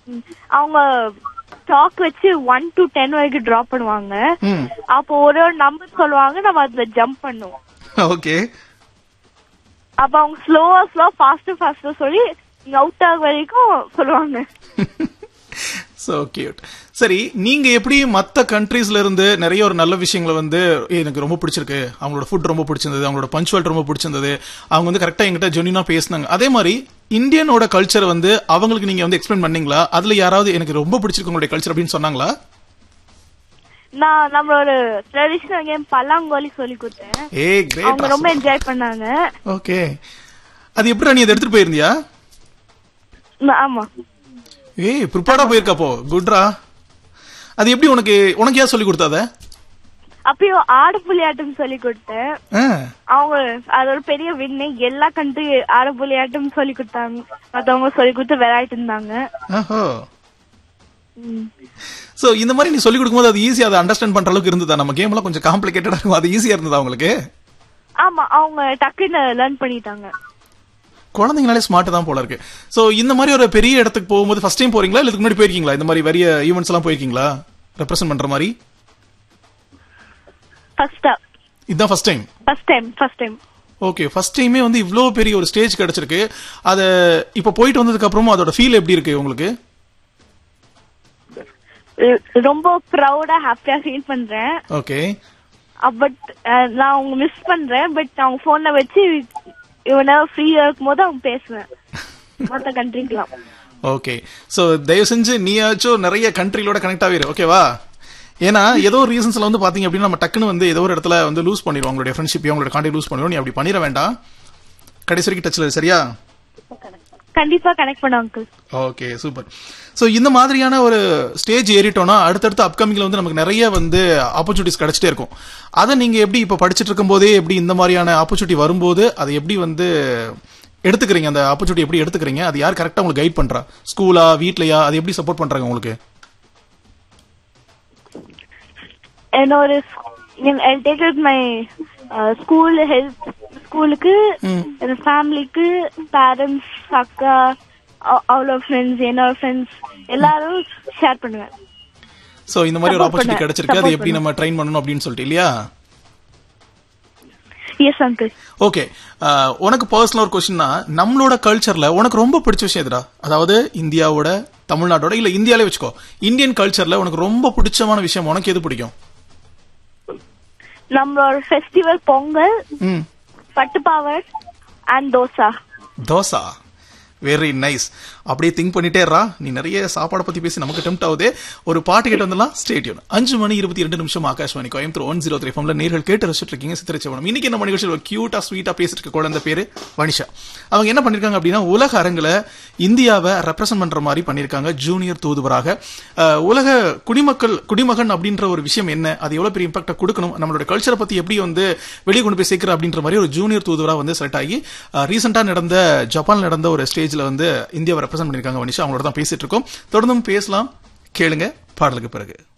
ம். அவங்க சாக் வச்சு ஒன் டு டென் வரைக்கும் டிராப் பண்ணுவாங்க ம் அப்போ ஒரு ஒரு நம்பர் சொல்லுவாங்க நம்ம அதுல ஜம்ப் பண்ணுவோம் ஓகே அப்ப அவங்க ஸ்லோவா ஸ்லோ ஃபாஸ்ட் ஃபாஸ்டா சொல்லி நீங்க அவுட் ஆக வரைக்கும் சொல்லுவாங்க சோ கியூட் சரி நீங்க எப்படி மத்த கண்ட்ரீஸ்ல இருந்து நிறைய ஒரு நல்ல விஷயங்களை வந்து "ஏய், எனக்கு ரொம்ப பிடிச்சிருக்கு அவங்களோட ஃபுட் ரொம்ப பிடிச்சிருந்தது அவங்களோட பஞ்சுவல் ரொம்ப பிடிச்சிருந்தது அவங்க வந்து கரெக்டா என்கிட்ட ஜென்யூனா பேசினாங்க அதே மாதிரி இந்தியனோட கல்ச்சர் வந்து அவங்களுக்கு நீங்க வந்து எக்ஸ்பிளைன் பண்ணீங்களா அதுல யாராவது எனக்கு ரொம்ப பிடிச்சிருக்கு உங்களுடைய கல்ச்சர் அப்படின்னு சொன்னாங்களா நான் நம்மளோட ட்ரெடிஷனல் கேம் பல்லாங்கோலி சொல்லி கொடுத்தேன் ஏ அவங்க கிரேட் ரொம்ப என்ஜாய் பண்ணாங்க ஓகே அது எப்படி நீ அதை எடுத்துட்டு போயிருந்தியா ந- ஆமா ஏய் ப்ரிப்பேர்டா போயிருக்காப்போ குட்ரா அது எப்படி உனக்கு உனக்கு யார் சொல்லி கொடுத்தாத அப்பயும் ஆடு புலியாட்டம் சொல்லி கொடுத்தேன் ஆ, அவங்க அது ஒரு பெரிய வின்னு எல்லா கண்ட்ரி ஆடு புலியாட்டம் சொல்லி கொடுத்தாங்க மத்தவங்க சொல்லி கொடுத்து விளையாட்டு இருந்தாங்க ஆஹோ ம். சோ இந்த மாதிரி நீ சொல்லி கொடுக்கும்போது அது ஈஸியா அதை அண்டர்ஸ்டாண்ட் பண்ற அளவுக்கு இருந்ததா நம்ம கேம் எல்லாம் கொஞ்சம் காம்ப்ளிகேட்டடா இருக்கும் அது ஈஸியா இருந்ததா உங்களுக்கு ஆமா அவங்க டக்குன்னு லேர்ன் பண்ணிட்டாங்க குழந்தைங்கனாலே ஸ்மார்ட் தான் போல இருக்கு சோ இந்த மாதிரி ஒரு பெரிய இடத்துக்கு போகும்போது ஃபர்ஸ்ட் டைம் போறீங்களா இல்ல இதுக்கு முன்னாடி போயிருக்கீங்களா இந்த மாதிரி பெரிய ஈவெண்ட்ஸ் எல்லாம் போயிருக்கீங்களா ரெப்ரசென்ட் பண்ற மாதிரி ஃபர்ஸ்டா இதுதான் first time first time first time okay first டைமே வந்து இவ்ளோ பெரிய ஒரு ஸ்டேஜ் கிடைச்சிருக்கு அத இப்ப போயிட்டு வந்ததுக்கு அப்புறமும் அதோட ஃபீல் எப்படி இருக்கு உங்களுக்கு ரொம்ப ப்ரௌடா ஹாப்பியா ஃபீல் பண்றேன் ஓகே பட் நான் அவங்க மிஸ் பண்றேன் பட் அவங்க போன்ல வச்சு இவன ஃப்ரீயா இருக்கும் போது அவங்க பேசுவேன் மத்த கண்ட்ரிக்கெல்லாம் ஓகே சோ தயவு செஞ்சு நீயாச்சும் நிறைய கண்ட்ரிகளோட கனெக்ட் ஆகிரு ஓகேவா ஏன்னா ஏதோ ஒரு ரீசன்ஸ்ல வந்து பாத்தீங்க அப்படின்னா நம்ம டக்குன்னு வந்து ஏதோ ஒரு இடத்துல வந்து லூஸ் பண்ணிடுவோம் உங்களுடைய ஃப்ரெண்ட்ஷிப் உங்களோட கான்டாக்ட் லூஸ் பண்ணிடுவோம் நீ அப்படி பண்ணிட வேண்டாம் கடைசி வரைக்கும் டச்ல சரியா கண்டிப்பா கனெக்ட் பண்ண அங்கிள் ஓகே சூப்பர் சோ இந்த மாதிரியான ஒரு ஸ்டேஜ் ஏறிட்டோம்னா அடுத்தடுத்த அப்கமிங்ல வந்து நமக்கு நிறைய வந்து ஆப்பர்ச்சுனிட்டிஸ் கிடைச்சிட்டே இருக்கும் அதை நீங்க எப்படி இப்ப படிச்சிட்டு இருக்கும்போதே எப்படி இந்த மாதிரியான ஆப்பர்ச்சுனிட்டி வரும்போது அதை எப்படி வந்து எடுத்துக்கிறீங்க அந்த ஆப்பர்ச்சுனிட்டி எப்படி எடுத்துக்கிறீங்க அது யார் கரெக்டா உங்களுக்கு கைட் பண்றா ஸ்கூலா வீட்லயா அது எப்படி சப்போர்ட் பண்றாங்க உங்களுக்கு என்னோட take out my school help ஸ்கூலுக்கு என் ஃபேமிலிக்கு பேரண்ட்ஸ் அக்கா அ- அவ்வளோ ஃப்ரெண்ட்ஸ் என்னோட ஃப்ரெண்ட்ஸ் எல்லாரும் ஷேர் பண்ணுவேன் சோ இந்த மாதிரி ஒரு Support ஆப்பர்ச்சுனிட்டி பண்ண- கிடைச்சிருக்கு அதை support எப்படி நம்ம ட்ரெயின் பண்ணணும் அப்படின்னு சொல்லிட்டு இல்லையா எஸ் அங்கிள் ஓகே உனக்கு பர்சனல் ஒரு கொஸ்டின்னா நம்மளோட கல்ச்சர்ல உனக்கு ரொம்ப பிடிச்ச விஷயம் எதுடா அதாவது இந்தியாவோட தமிழ்நாட்டோட இல்ல இந்தியாலே வச்சுக்கோ இந்தியன் கல்ச்சர்ல உனக்கு ரொம்ப பிடிச்சமான விஷயம் உனக்கு எது பிடிக்கும் நம்மளோட ஃபெஸ்டிவல் பொங்கல் ம் பட்டுப்பாவை and dosa dosa very nice அப்படியே திங்க் பண்ணிட்டே இருடா நீ நிறைய சாப்பாடை பத்தி பேசி நமக்கு டெம்ட் ஆகுது ஒரு பாட்டு கேட்டு வந்துடலாம் ஸ்டேடியம் அஞ்சு மணி இருபத்தி ரெண்டு நிமிஷம் Akashvani Coimbatore one zero three ஃபம்ல நேர்கள் கேட்டு ரசிச்சுட்டு இருக்கீங்க சித்திரச்சவனம் இன்னைக்கு நம்ம நிகழ்ச்சியில் ஒரு கியூட்டா ஸ்வீட்டா பேசிட்டு இருக்க குழந்தை பேரு வனிஷா அவங்க என்ன பண்ணிருக்காங்க அப்படின்னா உலக அரங்குல இந்தியாவை ரெப்ரசென்ட் பண்ற மாதிரி பண்ணிருக்காங்க ஜூனியர் தூதுவராக அஹ், உலக குடிமக்கள் குடிமகன் அப்படின்ற ஒரு விஷயம் என்ன அது எவ்வளவு பெரிய இம்பாக்ட கொடுக்கணும் நம்மளோட கல்ச்சரை பத்தி எப்படி வந்து வெளியே கொண்டு போய் சேர்க்கிற அப்படின்ற மாதிரி ஒரு ஜூனியர் தூதுவரா வந்து செலக்ட் ஆகி ரீசெண்டா நடந்த ஜப்பான்ல நடந்த ஒரு ஸ்டேஜ்ல வந்து இந்தியாவை ரெப்ரசென்ட் பண்ணிருக்காங்க வனிஷா அவங்களோட தான் பேசிட்டு இருக்கோம் தொடர்ந்தும் பேசலாம் கேளுங்க பாடலுக்கு பிறகு